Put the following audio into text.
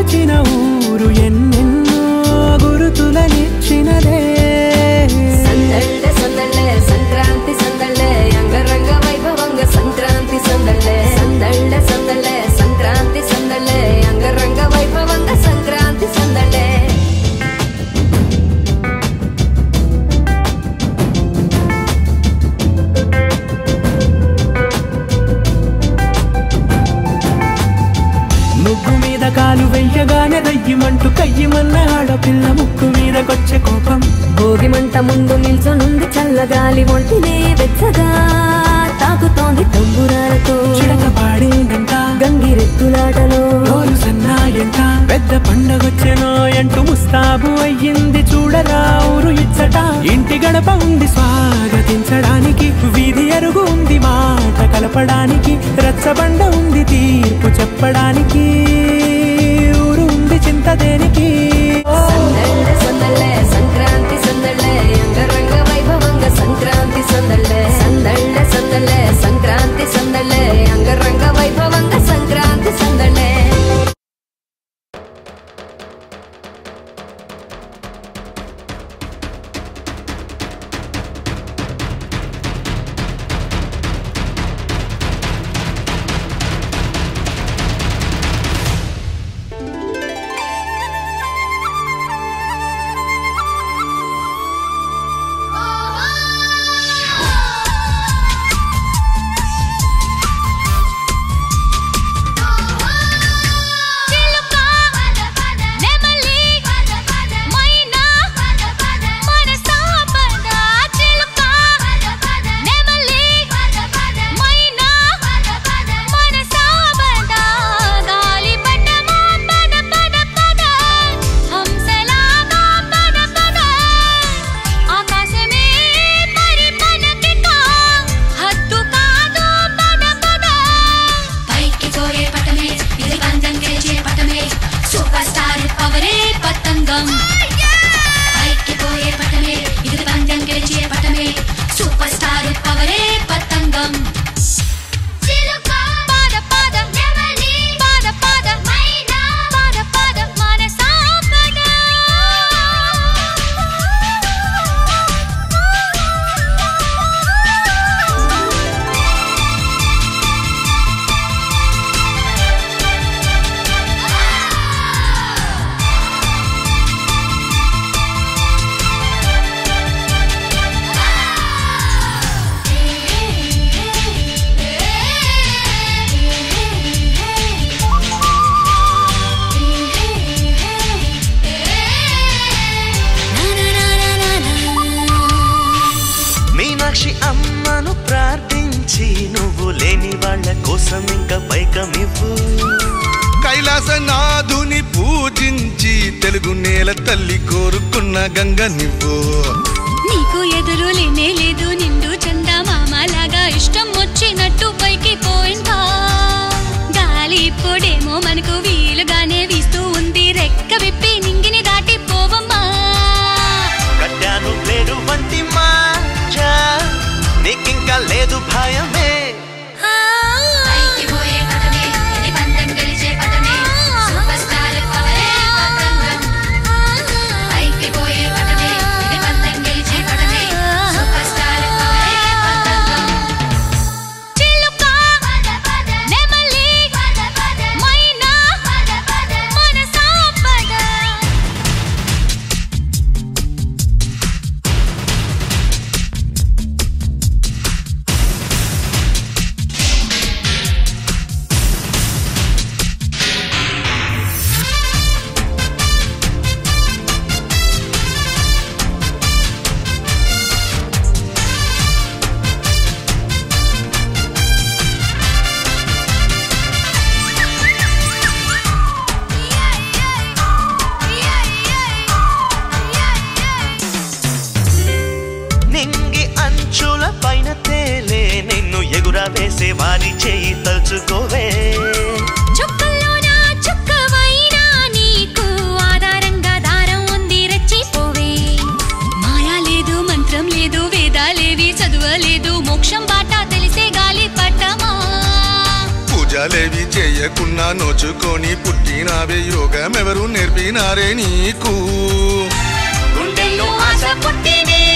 పిలిచిన ఊరు ఎన్నెన్నో గురుతులనిచ్చినదే సందళ్ళే సందళ్ళే సంక్రాంతి సందళ్ళే అంగరంగ వైభవంగ సంక్రాంతి సందళ్ళే సందళ్ళే సందళ్ళే సంక్రాంతి సందళ్ళే అంగరంగ వైభవంగ సంక్రాంతి సందళ్ళే ముగ్గు మీద కాలు వెయ్యగానే రయ్యమంటూ కయ్యమన్న ఆడపిల్ల ముక్కు మీదకొచ్చే కోపం భోగి మంట ముందు నిల్చొనుంది చల్లగాలి ఒంటినే వెచ్చగా తాకుతోంది తంబురాలతో చిడక పాడిందంట గంగిరెత్తులాటలో రోజు సన్నాయంట పెద్ద పండగొచ్చెనో అంటూ ముస్తాబు అయ్యింది చూడరా ఊరు ఇచ్చట ఇంటి గడప ఉంది స్వాగతించడానికి వీధి అరుగు ఉంది మాట కలపడానికి రచ్చబండ ఉంది తీర్పు చెప్పడానికి ఊరు ఉంది చింత దేనికి సందళ్ళే సందళ్ళే సంక్రాంతి సందళ్ళే అంగరంగ వైభవంగ సంక్రాంతి సందళ్ళే సందళ్ళే సందళ్ళే సంక్రాంతి సందళ్ళే అంగరంగ వైభవంగ సంక్రాంతి సందళ్ళే చిలుక నెమలి మైనా మనసా పద చిలుక నెమలి మైనా మనసా పద గాలి పటమా పద పద పద హంసలాగా పద పద ఆకాశమే పరిపనకిక హద్దు కాదు పద పద పైకి పోయే పటమే ఇది పందం గెలిచే పటమే సూపర్ స్టార్ పవరే పతంగం పైకి పోయే పటమే ఇది పందం గెలిచే పటమే సూపర్ స్టార్ పవరే పతంగం పాద పాద నెమలి పాద పాద మైనా పాద పాద మనసా మీనాక్షి అమ్మను ప్రార్థించి నువ్వు లేని వాళ్ళ కోసం ఇంకా పైకమివ్వు కైలాసనాథుని పూజించి తెలుగు నేల తల్లి కోరుకున్న గంగ నువ్వు నీకు ఎదురు లేనే లేదు నిండు చందమామలాగా ఇష్టం వచ్చినట్టు పైకి పోయిందా గాలి ఇప్పుడేమో మనకు వీలుగానే వీస్తూ ఉంది రెక్క విప్పి నింగిని దాటి పోవమ్మా కట్టాను లేరు వంటి మాంజా నీకింకా లేదు భయమే పైకి పోయే పటమే ఇది పందెం గెలిచే పటమే సూపర్ స్టార్ పవరే పతంగం పైకి పోయే పటమే ఇది పందెం గెలిచే పటమే సూపర్ స్టార్ పవరే పతంగం చిలుక నెమలి మైనా కన్నా నోచుకొని పుట్టినావే యోగమెవరు నేర్పినారే నీకు గుండెల్లో ఆశ పుట్టినే